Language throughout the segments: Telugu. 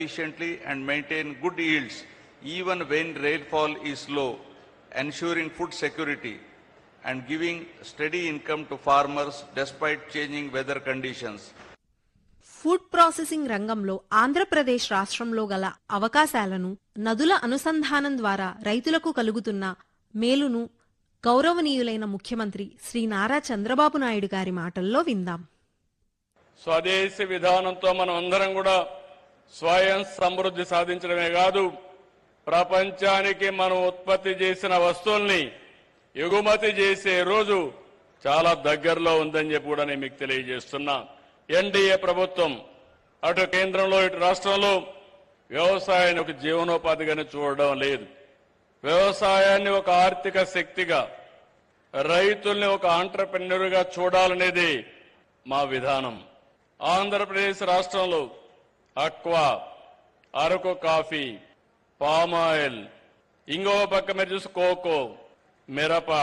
efficiently and maintain good yields even when rainfall is low, ensuring food security and giving steady income to farmers despite changing weather conditions. Food processing రంగంలో ఆంధ్రప్రదేశ్ రాష్ట్రంలో గల అవకాశాలను నదుల అనుసంధానం ద్వారా రైతులకు కలుగుతున్న మేలును గౌరవనీయులైన ముఖ్యమంత్రి శ్రీ నారా చంద్రబాబు నాయుడు గారి మాటల్లో విందాం స్వదేశీ విధానంతో మనం అందరం కూడా స్వయం సమృద్ధి సాధించడమే కాదు ప్రపంచానికి మనం ఉత్పత్తి చేసిన వస్తువుల్ని ఎగుమతి చేసే రోజు చాలా దగ్గరలో ఉందని చెప్పి కూడా నేను మీకు తెలియజేస్తున్నా ఎన్డీఏ ప్రభుత్వం అటు కేంద్రంలో ఇటు రాష్ట్రంలో వ్యవసాయాన్ని ఒక జీవనోపాధిగానే చూడడం లేదు వ్యవసాయాన్ని ఒక ఆర్థిక శక్తిగా రైతుల్ని ఒక ఆంటర్ప్రెన్యూర్గా చూడాలనేది మా విధానం ఆంధ్రప్రదేశ్ రాష్ట్రంలో అక్వా అరకు కాఫీ పామాయిల్ ఇంకో పక్క మీరు చూసి కోకో మిరప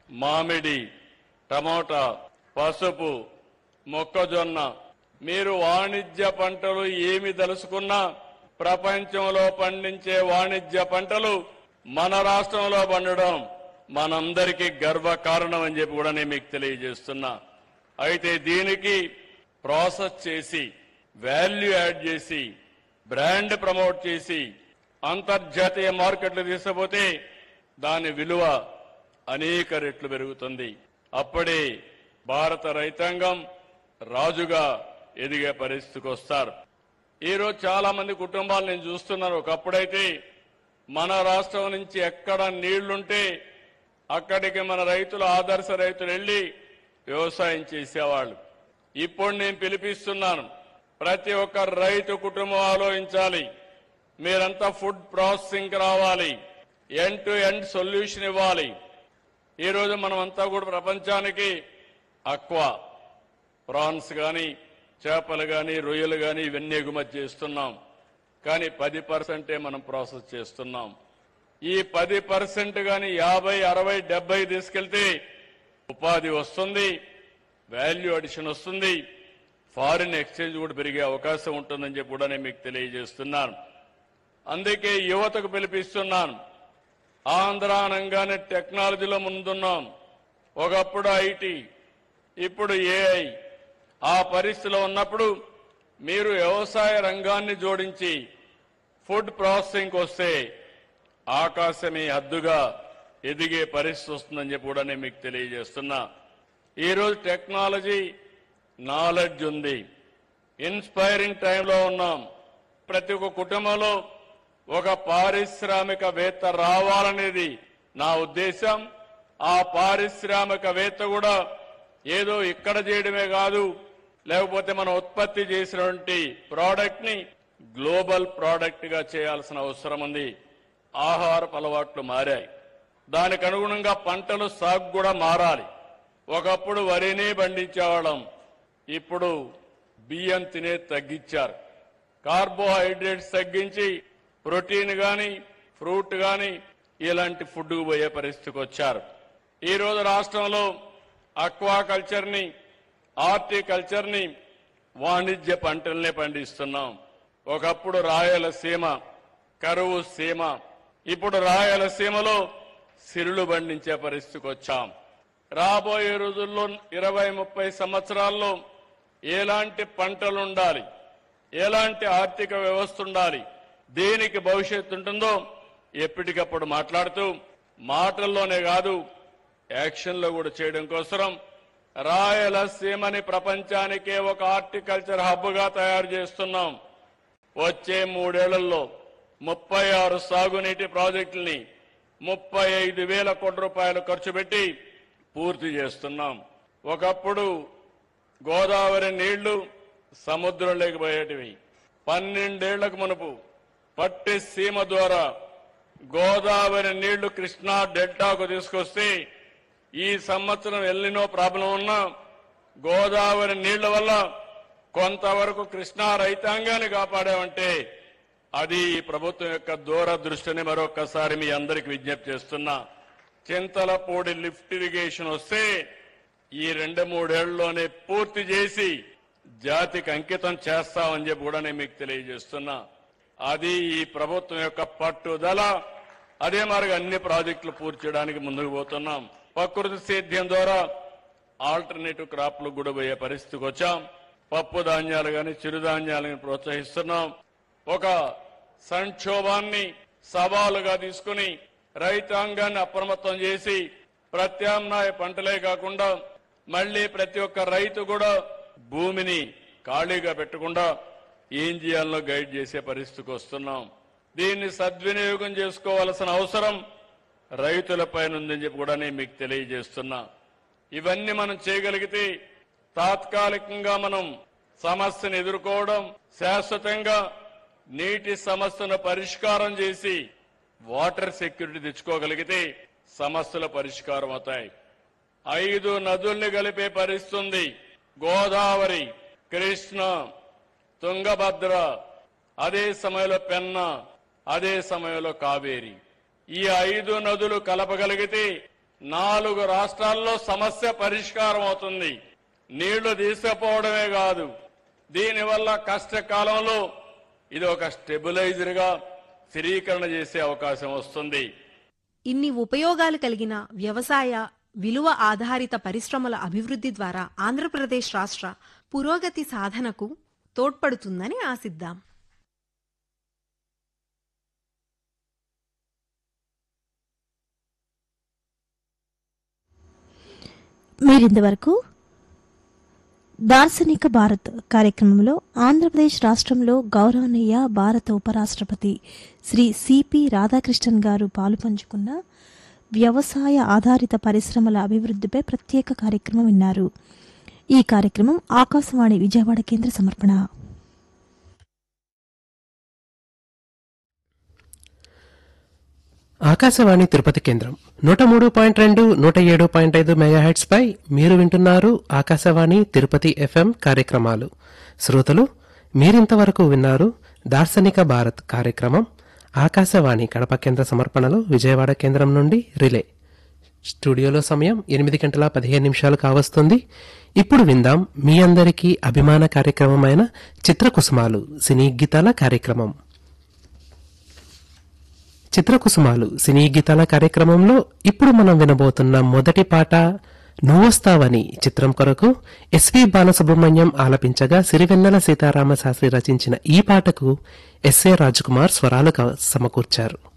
మామిడి టమోటా పసుపు మొక్కజొన్న మీరు వాణిజ్య పంటలు ఏమి దలుచుకున్నా ప్రపంచంలో పండించే వాణిజ్య పంటలు మన రాష్ట్రంలో పండడం మనందరికీ గర్వ కారణం అని చెప్పి కూడా నేను మీకు తెలియజేస్తున్నా అయితే దీనికి ప్రాసెస్ చేసి వాల్యూ యాడ్ చేసి బ్రాండ్ ప్రమోట్ చేసి అంతర్జాతీయ మార్కెట్లు తీసుకుపోతే దాని విలువ అనేక రెట్లు పెరుగుతుంది అప్పుడే భారత రైతాంగం రాజుగా ఎదిగే పరిస్థితికి వస్తారు ఈరోజు చాలా మంది కుటుంబాలు నేను చూస్తున్నాను ఒకప్పుడైతే మన రాష్ట్రం నుంచి ఎక్కడ నీళ్లుంటే అక్కడికి మన రైతులు ఆదర్శ రైతులు వెళ్ళి వ్యవసాయం చేసేవాళ్ళు ఇప్పుడు నేను పిలిపిస్తున్నాను ప్రతి ఒక్క రైతు కుటుంబం ఆలోచించాలి మీరంతా ఫుడ్ ప్రాసెసింగ్ రావాలి ఎండ్ టు ఎండ్ సొల్యూషన్ ఇవ్వాలి ఈ రోజు మనం అంతా కూడా ప్రపంచానికి అక్వా ప్రాన్స్ కానీ చేపలు కానీ రొయ్యలు కానీ ఇవన్నీ ఎగుమతి చేస్తున్నాం కానీ పది పర్సెంటే మనం ప్రాసెస్ చేస్తున్నాం ఈ పది పర్సెంట్ కానీ యాభై అరవై డెబ్బై తీసుకెళ్తే ఉపాధి వస్తుంది వాల్యూ అడిషన్ వస్తుంది ఫారిన్ ఎక్స్చేంజ్ కూడా పెరిగే అవకాశం ఉంటుందని చెప్పి కూడా నేను మీకు తెలియజేస్తున్నాను అందుకే యువతకు పిలిపిస్తున్నాను ఆంధ్ర అనగానే టెక్నాలజీలో ముందున్నాం ఒకప్పుడు ఐటీ ఇప్పుడు ఏఐ ఆ పరిస్థితిలో ఉన్నప్పుడు మీరు వ్యవసాయ రంగాన్ని జోడించి ఫుడ్ ప్రాసెసింగ్ వస్తే ఆకాశమే హద్దుగా ఎదిగే పరిస్థితి వస్తుందని చెప్పి కూడా నేను మీకు తెలియజేస్తున్నా ఈరోజు టెక్నాలజీ నాలెడ్జ్ ఉంది ఇన్స్పైరింగ్ టైంలో ఉన్నాం ప్రతి ఒక్క కుటుంబంలో ఒక పారిశ్రామికవేత్త రావాలనేది నా ఉద్దేశం ఆ పారిశ్రామికవేత్త కూడా ఏదో ఇక్కడ చేయడమే కాదు లేకపోతే మనం ఉత్పత్తి చేసినటువంటి ప్రోడక్ట్ ని గ్లోబల్ ప్రోడక్ట్ గా చేయాల్సిన అవసరం ఉంది ఆహారపు అలవాట్లు మారాయి దానికి అనుగుణంగా పంటలు సాగు కూడా మారాలి ఒకప్పుడు వరినే పండించేవాళ్ళం ఇప్పుడు బియ్యం తినే తగ్గించారు కార్బోహైడ్రేట్స్ తగ్గించి ప్రోటీన్ గాని ఫ్రూట్ గాని ఇలాంటి ఫుడ్ పోయే పరిస్థితికి వచ్చారు ఈ రోజు రాష్ట్రంలో అక్వాకల్చర్ ని హార్టికల్చర్ ని వాణిజ్య పంటల్నే పండిస్తున్నాం ఒకప్పుడు రాయలసీమ కరువు సీమ ఇప్పుడు రాయలసీమలో సిరులు పండించే పరిస్థితికి వచ్చాం రాబోయే రోజుల్లో ఇరవై ముప్పై సంవత్సరాల్లో ఎలాంటి పంటలు ఉండాలి ఎలాంటి ఆర్థిక వ్యవస్థ ఉండాలి దేనికి భవిష్యత్తు ఉంటుందో ఎప్పటికప్పుడు మాట్లాడుతూ మాటల్లోనే కాదు యాక్షన్లో కూడా చేయడం కోసం రాయలసీమని ప్రపంచానికే ఒక హార్టికల్చర్ హబ్గా తయారు చేస్తున్నాం వచ్చే మూడేళ్లలో ముప్పై ఆరు సాగునీటి ప్రాజెక్టుల్ని ముప్పై ఐదు వేల కోట్ల రూపాయలు ఖర్చు పెట్టి పూర్తి చేస్తున్నాం ఒకప్పుడు గోదావరి నీళ్లు సముద్రంలోకి పోయేటివి పన్నెండేళ్లకు మునుపు పట్టి సీమ ద్వారా గోదావరి నీళ్లు కృష్ణా డెల్టాకు తీసుకొస్తే ఈ సంవత్సరం ఎల్లినో ప్రాబ్లం ఉన్నా గోదావరి నీళ్ల వల్ల కొంతవరకు కృష్ణా రైతాంగాన్ని కాపాడామంటే అది ఈ ప్రభుత్వం యొక్క దూరదృష్టిని మరొకసారి మీ అందరికి విజ్ఞప్తి చేస్తున్నా చింతలపూడి లిఫ్ట్ ఇరిగేషన్ వస్తే ఈ రెండు మూడేళ్లలోనే పూర్తి చేసి జాతికి అంకితం చేస్తామని చెప్పి కూడా నేను మీకు తెలియజేస్తున్నా అది ఈ ప్రభుత్వం యొక్క పట్టుదల అదే మరి అన్ని ప్రాజెక్టులు పూర్తి చేయడానికి ముందుకు పోతున్నాం ప్రకృతి సేద్యం ద్వారా ఆల్టర్నేటివ్ క్రాప్లు కూడా పోయే పరిస్థితికి వచ్చాం పప్పు ధాన్యాలు గాని చిరుధాన్యాలను ప్రోత్సహిస్తున్నాం ఒక సంక్షోభాన్ని సవాలుగా తీసుకుని రైతాంగాన్ని అప్రమత్తం చేసి ప్రత్యామ్నాయ పంటలే కాకుండా మళ్ళీ ప్రతి ఒక్క రైతు కూడా భూమిని ఖాళీగా పెట్టకుండా ఏం చేయాలో గైడ్ చేసే పరిస్థితికి వస్తున్నాం దీన్ని సద్వినియోగం చేసుకోవాల్సిన అవసరం రైతులపైన ఉందని చెప్పి కూడా నేను మీకు తెలియజేస్తున్నా ఇవన్నీ మనం చేయగలిగితే తాత్కాలికంగా మనం సమస్యను ఎదుర్కోవడం శాశ్వతంగా నీటి సమస్యను పరిష్కారం చేసి వాటర్ సెక్యూరిటీ తెచ్చుకోగలిగితే సమస్యల పరిష్కారం అవుతాయి ఐదు నదుల్ని కలిపే పరిస్థితి ఉంది గోదావరి కృష్ణ తుంగభద్ర అదే సమయంలో పెన్న అదే సమయంలో కావేరి ఈ ఐదు నదులు కలపగలిగితే నాలుగు రాష్ట్రాల్లో సమస్య పరిష్కారం అవుతుంది నీళ్లు తీసుకుపోవడమే కాదు దీనివల్ల కష్టకాలంలో ఇది ఒక స్టెబిలైజర్ గా స్థిరీకరణ చేసే అవకాశం వస్తుంది ఇన్ని ఉపయోగాలు కలిగిన వ్యవసాయ విలువ ఆధారిత పరిశ్రమల అభివృద్ధి ద్వారా ఆంధ్రప్రదేశ్ రాష్ట్ర పురోగతి సాధనకు తోడ్పడుతుందని ఆశిద్దాం మీరింతవరకు దార్శనిక భారత్ కార్యక్రమంలో ఆంధ్రప్రదేశ్ రాష్ట్రంలో గౌరవనీయ భారత ఉపరాష్ట్రపతి శ్రీ సిపి రాధాకృష్ణన్ గారు పాలుపంచుకున్న వ్యవసాయ ఆధారిత పరిశ్రమల అభివృద్ధిపై ప్రత్యేక కార్యక్రమం విన్నారు ఈ కార్యక్రమం ఆకాశవాణి విజయవాడ కేంద్ర సమర్పణ ఆకాశవాణి తిరుపతి కేంద్రం నూట మూడు పాయింట్ రెండు నూట ఏడు పాయింట్ ఐదు మెగాహెట్స్ పై మీరు వింటున్నారు ఆకాశవాణి తిరుపతి ఎఫ్ఎం కార్యక్రమాలు శ్రోతలు మీరింతవరకు విన్నారు దార్శనిక భారత్ కార్యక్రమం ఆకాశవాణి కడప కేంద్ర సమర్పణలో విజయవాడ కేంద్రం నుండి రిలే స్టూడియోలో సమయం ఎనిమిది గంటల పదిహేను నిమిషాలు కావస్తుంది ఇప్పుడు విందాం మీ అందరికీ అభిమాన కార్యక్రమమైన చిత్రకుసుమాలు సినీ గీతాల కార్యక్రమం చిత్రకుసుమాలు సినీ గీతాల కార్యక్రమంలో ఇప్పుడు మనం వినబోతున్న మొదటి పాట నువ్వొస్తావని చిత్రం కొరకు ఎస్వి బాలసుబ్రహ్మణ్యం ఆలపించగా సిరివెన్నెల సీతారామ శాస్త్రి రచించిన ఈ పాటకు ఎస్ఏ రాజ్కుమార్ స్వరాలు క- సమకూర్చారు